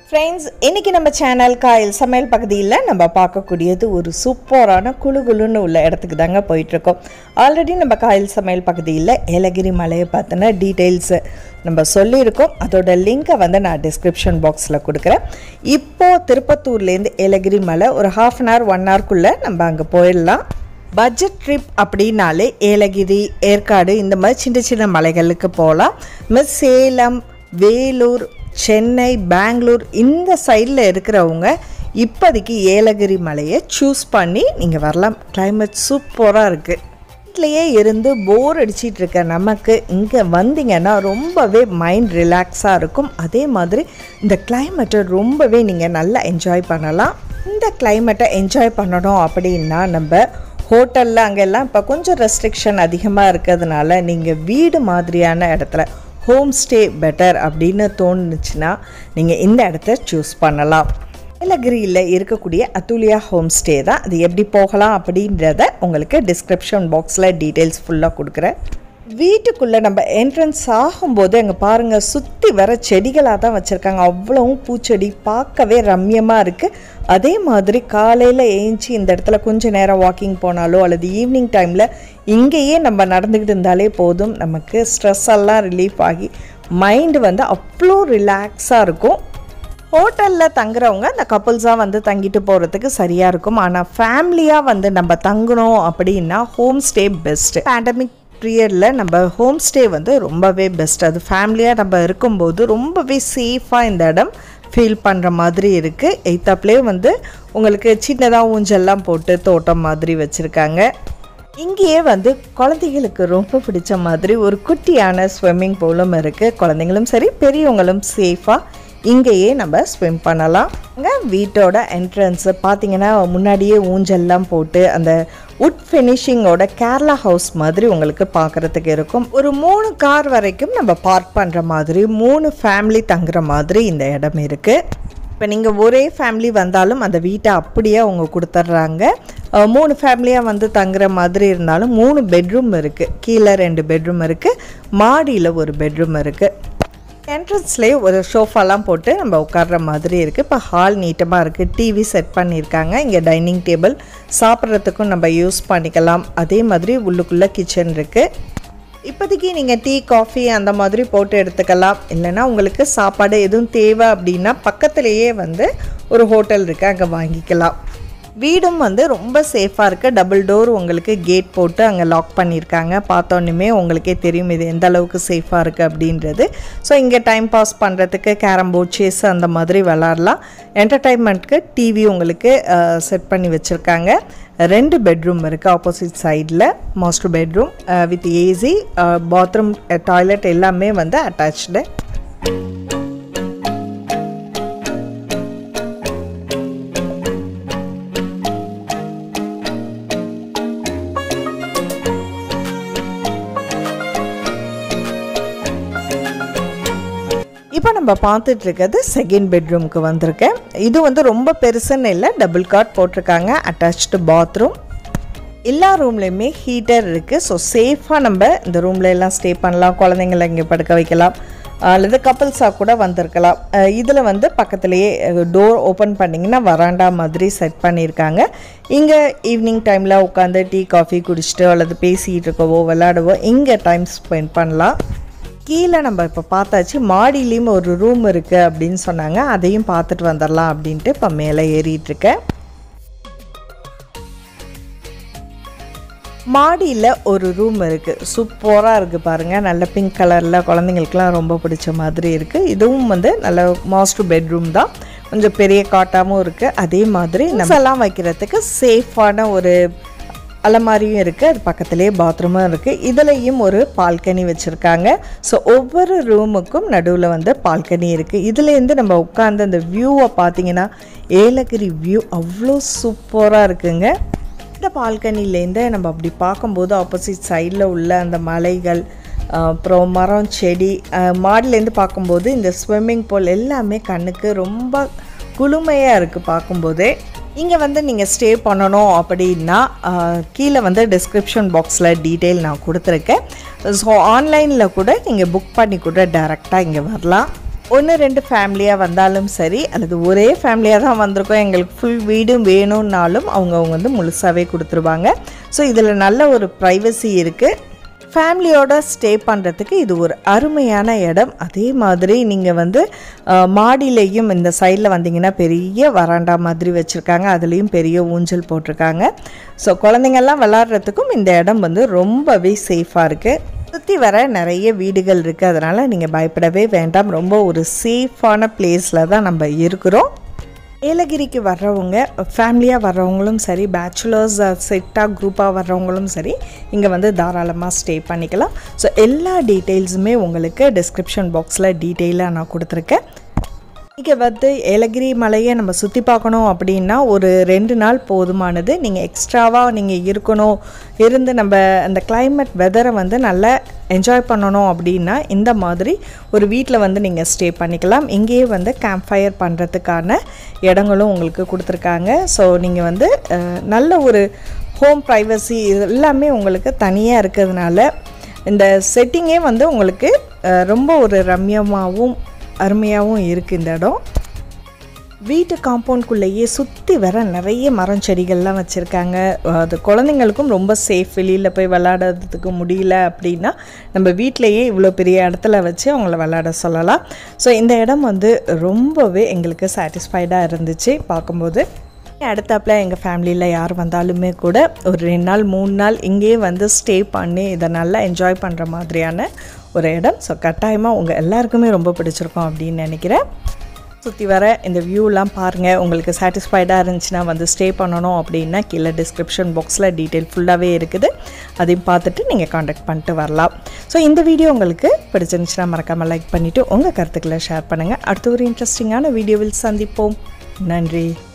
friends இன்னைக்கு நம்ம channel Kayal சமையல் பகுதியில் நம்ம பார்க்கக்கூடியது ஒரு சூப்பரான குளு குளுன்னு உள்ள இடத்துக்கு தாங்க போயிட்டுருக்கோம் ஆல்ரெடி நம்ம காயல் சமையல் பகுதியில் ஏலகிரி மலையை பார்த்தின டீட்டெயில்ஸு நம்ம சொல்லியிருக்கோம் அதோட லிங்கை வந்து நான் டிஸ்கிரிப்ஷன் பாக்ஸில் கொடுக்குறேன் இப்போது திருப்பத்தூர்லேருந்து ஏலகிரி மலை ஒரு ஹாஃப் அன் ஹவர் ஒன் ஹவர்க்குள்ளே நம்ம அங்கே போயிடலாம் பட்ஜெட் ட்ரிப் அப்படின்னாலே ஏலகிரி ஏற்காடு இந்த மாதிரி சின்ன சின்ன மலைகளுக்கு போகலாம் மிஸ் சேலம் வேலூர் சென்னை பெங்களூர் இந்த சைடில் இருக்கிறவங்க இப்போதைக்கு ஏலகிரி மலையை சூஸ் பண்ணி நீங்கள் வரலாம் climate சூப்பராக இருக்குது வீட்டிலையே இருந்து போர் அடிச்சிட்டு இருக்க நமக்கு இங்கே வந்தீங்கன்னா ரொம்பவே மைண்ட் ரிலாக்ஸாக இருக்கும் அதே மாதிரி இந்த கிளைமேட்டை ரொம்பவே நீங்கள் நல்லா என்ஜாய் பண்ணலாம் இந்த கிளைமேட்டை என்ஜாய் பண்ணணும் அப்படின்னா நம்ம ஹோட்டலில் அங்கெல்லாம் இப்போ கொஞ்சம் ரெஸ்ட்ரிக்ஷன் அதிகமாக இருக்கிறதுனால நீங்கள் வீடு மாதிரியான இடத்துல ஹோம் ஸ்டே பெட்டர் அப்படின்னு தோணுச்சுன்னா நீங்கள் இந்த இடத்த சூஸ் பண்ணலாம் ஏலகிரியில் இருக்கக்கூடிய அத்துலியா ஹோம் ஸ்டே தான் அது எப்படி போகலாம் அப்படின்றத உங்களுக்கு டிஸ்கிரிப்ஷன் பாக்ஸில் டீட்டெயில்ஸ் ஃபுல்லாக கொடுக்குறேன் வீட்டுக்குள்ளே நம்ம என்ட்ரன்ஸ் ஆகும்போது அங்கே பாருங்கள் சுற்றி வர செடிகளாக தான் வச்சுருக்காங்க அவ்வளவும் பூச்செடி பார்க்கவே ரம்யமாக இருக்குது அதே மாதிரி காலையில் ஏஞ்சி இந்த இடத்துல கொஞ்சம் நேரம் வாக்கிங் போனாலோ அல்லது ஈவினிங் டைமில் இங்கேயே நம்ம நடந்துக்கிட்டு இருந்தாலே போதும் நமக்கு ஸ்ட்ரெஸ் எல்லாம் ரிலீஃப் ஆகி மைண்டு வந்து அவ்வளோ ரிலாக்ஸாக இருக்கும் ஹோட்டலில் தங்குறவங்க இந்த கப்புள்ஸாக வந்து தங்கிட்டு போகிறதுக்கு சரியாக இருக்கும் ஆனால் ஃபேமிலியாக வந்து நம்ம தங்கணும் அப்படின்னா ஹோம் ஸ்டே பெஸ்ட்டு பேண்டமிக் பீரியடில் நம்ம ஹோம் ஸ்டே வந்து ரொம்பவே பெஸ்ட் அது ஃபேமிலியாக நம்ம இருக்கும்போது ரொம்பவே சேஃபாக இந்த இடம் ஃபீல் பண்ணுற மாதிரி இருக்குது எய்த்தாப்லேயே வந்து உங்களுக்கு சின்னதாக ஊஞ்சல்லாம் போட்டு தோட்டம் மாதிரி வச்சுருக்காங்க இங்கேயே வந்து குழந்தைகளுக்கு ரொம்ப பிடிச்ச மாதிரி ஒரு குட்டியான ஸ்விம்மிங் பூலும் இருக்குது குழந்தைங்களும் சரி பெரியவங்களும் சேஃபாக இங்கேயே நம்ம ஸ்விம் பண்ணலாம் அங்கே வீட்டோட என்ட்ரன்ஸு பார்த்தீங்கன்னா முன்னாடியே ஊஞ்சல்லாம் போட்டு அந்த உட் ஃபினிஷிங்கோட கேரளா ஹவுஸ் மாதிரி உங்களுக்கு பார்க்குறதுக்கு இருக்கும் ஒரு மூணு கார் வரைக்கும் நம்ம பார்க் பண்ணுற மாதிரி மூணு ஃபேமிலி தங்குற மாதிரி இந்த இடம் இருக்குது இப்போ நீங்கள் ஒரே ஃபேமிலி வந்தாலும் அந்த வீட்டை அப்படியே அவங்க கொடுத்துட்றாங்க அஹ் மூணு ஃபேமிலியாக வந்து தங்குற மாதிரி இருந்தாலும் மூணு பெட்ரூம் இருக்குது கீழே ரெண்டு பெட்ரூம் இருக்குது மாடியில் ஒரு பெட்ரூம் இருக்குது என்ட்ரன்ஸ்லேயே ஒரு ஷோஃபாலாம் போட்டு நம்ம உட்கார்ற மாதிரி இருக்குது இப்போ ஹால் நீட்டமாக இருக்குது டிவி செட் பண்ணியிருக்காங்க இங்கே டைனிங் டேபிள் சாப்பிட்றதுக்கும் நம்ம யூஸ் பண்ணிக்கலாம் அதே மாதிரி உள்ளுக்குள்ளே கிச்சன் இருக்குது இப்போதைக்கு நீங்கள் டீ காஃபி அந்த மாதிரி போட்டு எடுத்துக்கலாம் இல்லைன்னா உங்களுக்கு சாப்பாடு எதுவும் தேவை அப்படின்னா பக்கத்துலேயே வந்து ஒரு ஹோட்டல் இருக்குது அங்கே வாங்கிக்கலாம் வீடும் வந்து ரொம்ப சேஃபாக இருக்குது டபுள் டோர் உங்களுக்கு கேட் போட்டு அங்கே லாக் பண்ணியிருக்காங்க பார்த்தோன்னுமே உங்களுக்கே தெரியும் இது எந்த அளவுக்கு சேஃபாக இருக்குது அப்படின்றது ஸோ இங்கே டைம் பாஸ் பண்ணுறதுக்கு கேரம் போர்ட் சேஸ் அந்த மாதிரி விளாட்லாம் என்டர்டைன்மெண்ட்க்கு டிவி உங்களுக்கு செட் பண்ணி வச்சுருக்காங்க ரெண்டு பெட்ரூம் இருக்குது ஆப்போசிட் சைடில் master bedroom with AC bathroom toilet எல்லாமே வந்து அட்டாச்சு இப்போ நம்ம பார்த்துட்டு இருக்கிறது செகண்ட் பெட்ரூம்க்கு வந்திருக்கேன் இது வந்து ரொம்ப பெருசுன்னு இல்லை டபுள் காட் போட்டிருக்காங்க அட்டாச்டு பாத்ரூம் எல்லா ரூம்லேயுமே ஹீட்டர் இருக்குது ஸோ சேஃபாக நம்ம இந்த ரூமில் எல்லாம் ஸ்டே பண்ணலாம் குழந்தைங்கள இங்கே படுக்க வைக்கலாம் அல்லது கப்பல்ஸாக கூட வந்திருக்கலாம் இதில் வந்து பக்கத்துலேயே டோர் ஓப்பன் பண்ணிங்கன்னா வராண்டா மாதிரி செட் பண்ணியிருக்காங்க இங்கே ஈவினிங் டைமில் உட்காந்து டீ காஃபி குடிச்சிட்டு அல்லது பேசிகிட்டு இருக்கவோ விளையாடவோ இங்கே டைம் ஸ்பெண்ட் பண்ணலாம் கீழே நம்ம இப்போ பார்த்தாச்சு மாடியிலையும் ஒரு ரூம் இருக்குது அப்படின்னு சொன்னாங்க அதையும் பார்த்துட்டு வந்துடலாம் அப்படின்ட்டு இப்போ மேலே ஏறிட்டுருக்கேன் மாடியில் ஒரு ரூம் இருக்குது சூப்பராக இருக்குது பாருங்கள் நல்ல பிங்க் கலரில் குழந்தைங்களுக்குலாம் ரொம்ப பிடிச்ச மாதிரி இருக்குது இதுவும் வந்து நல்ல மாஸ்டர் பெட்ரூம் தான் கொஞ்சம் பெரிய காட்டாகவும் இருக்குது அதே மாதிரி நம்மெல்லாம் வைக்கிறதுக்கு சேஃபான ஒரு அலமாரியும் இருக்குது அது பக்கத்துலேயே பாத்ரூமும் இருக்குது இதுலேயும் ஒரு பால்கனி வச்சுருக்காங்க ஸோ ஒவ்வொரு ரூமுக்கும் நடுவில் வந்து பால்கனி இருக்குது இதுலேருந்து நம்ம உட்காந்து அந்த வியூவை பார்த்தீங்கன்னா ஏலகிரி வியூ அவ்வளோ சூப்பராக இருக்குங்க இந்த பால்கனிலேருந்து நம்ம அப்படி பார்க்கும்போது ஆப்போசிட் சைடில் உள்ள அந்த மலைகள் அப்புறம் மரம் செடி மாடிலேருந்து பார்க்கும்போது இந்த ஸ்விம்மிங் பூல் எல்லாமே கண்ணுக்கு ரொம்ப குளுமையாக இருக்குது பார்க்கும்போதே இங்கே வந்து நீங்கள் ஸ்டே பண்ணணும் அப்படின்னா ஆஹ், கீழே வந்து டிஸ்கிரிப்ஷன் பாக்ஸில் டீட்டெயில் நான் கொடுத்துருக்கேன் ஸோ ஆன்லைனில் கூட நீங்கள் புக் பண்ணி கூட டேரெக்டாக இங்கே வரலாம் ஒன்று ரெண்டு ஃபேமிலியாக வந்தாலும் சரி அல்லது ஒரே ஃபேமிலியாக தான் வந்திருக்கோம் எங்களுக்கு ஃபுல் வீடும் வேணும்னாலும் அவங்க அவங்க வந்து முழுசாகவே கொடுத்துருவாங்க ஸோ இதில் நல்ல ஒரு ப்ரைவசி இருக்குது ஃபேமிலியோட ஸ்டே பண்ணுறதுக்கு இது ஒரு அருமையான இடம் அதே மாதிரி நீங்கள் வந்து அஹ், மாடியிலையும் இந்த சைடில் வந்தீங்கன்னா பெரிய வராண்டா மாதிரி வச்சுருக்காங்க அதுலேயும் பெரிய ஊஞ்சல் போட்டிருக்காங்க ஸோ குழந்தைங்கள்லாம் விளாட்றதுக்கும் இந்த இடம் வந்து ரொம்பவே சேஃபாக இருக்குது சுற்றி வர நிறைய வீடுகள் இருக்குது அதனால் நீங்கள் பயப்படவே வேண்டாம் ரொம்ப ஒரு சேஃபான பிளேஸில் தான் நம்ம இருக்கிறோம் ஏலகிரிக்கு வர்றவங்க ஃபேமிலியாக வர்றவங்களும் சரி பேச்சுலர்ஸ் செட்டாக குரூப்பாக வர்றவங்களும் சரி இங்கே வந்து தாராளமாக ஸ்டே பண்ணிக்கலாம் ஸோ எல்லா டீட்டெயில்ஸுமே உங்களுக்கு டிஸ்கிரிப்ஷன் பாக்ஸில் டீட்டெயிலாக நான் கொடுத்துருக்கேன் இங்கே வந்து ஏலகிரி மலையை நம்ம சுற்றி பார்க்கணும் அப்படின்னா ஒரு ரெண்டு நாள் போதுமானது நீங்கள் எக்ஸ்ட்ராவாக நீங்கள் இருக்கணும் இருந்து நம்ம அந்த climate வெதரை வந்து நல்லா என்ஜாய் பண்ணணும் அப்படின்னா இந்த மாதிரி ஒரு வீட்டில் வந்து நீங்கள் ஸ்டே பண்ணிக்கலாம் இங்கேயே வந்து கேம்ப் ஃபயர் பண்ணுறதுக்கான இடங்களும் உங்களுக்கு கொடுத்துருக்காங்க ஸோ நீங்கள் வந்து அஹ், நல்ல ஒரு ஹோம் ப்ரைவசி எல்லாமே உங்களுக்கு தனியாக இருக்கிறதுனால இந்த செட்டிங்கே வந்து உங்களுக்கு அஹ், ரொம்ப ஒரு ரம்யமாகவும் அருமையாகவும் இருக்குது இந்த இடம் வீட்டு காம்பவுண்ட்குள்ளேயே சுற்றி வர நிறைய மரம் செடிகள்லாம் வச்சுருக்காங்க அது குழந்தைங்களுக்கும் ரொம்ப சேஃப் வெளியில் போய் விளாடுறதுக்கு முடியல அப்படின்னா நம்ம வீட்டிலையே இவ்வளோ பெரிய இடத்துல வச்சு அவங்கள விளாட சொல்லலாம் ஸோ இந்த இடம் வந்து ரொம்பவே எங்களுக்கு சாட்டிஸ்ஃபைடாக இருந்துச்சு பார்க்கும்போது அடுத்தாப்புல எங்கள் ஃபேமிலியில் யார் வந்தாலுமே கூட ஒரு ரெண்டு நாள் மூணு நாள் இங்கேயே வந்து ஸ்டே பண்ணி இதை நல்லா என்ஜாய் பண்ணுற மாதிரியான ஒரு இடம் ஸோ கட்டாயமாக உங்கள் எல்லாருக்குமே ரொம்ப பிடிச்சிருக்கும் அப்படின்னு நினைக்கிறேன் சுற்றி வர இந்த வியூலாம் பாருங்கள் உங்களுக்கு சாட்டிஸ்ஃபைடாக இருந்துச்சுன்னா வந்து ஸ்டே பண்ணணும் அப்படின்னா கீழே டிஸ்கிரிப்ஷன் பாக்ஸில் டீட்டெயில் ஃபுல்லாகவே இருக்குது அதையும் பார்த்துட்டு நீங்கள் காண்டாக்ட் பண்ணிட்டு வரலாம் ஸோ இந்த வீடியோ உங்களுக்கு பிடிச்சிருந்துச்சுன்னா மறக்காமல் லைக் பண்ணிவிட்டு உங்கள் கருத்துக்களை ஷேர் பண்ணுங்கள் அடுத்த ஒரு இன்ட்ரெஸ்டிங்கான வீடியோவில் சந்திப்போம் நன்றி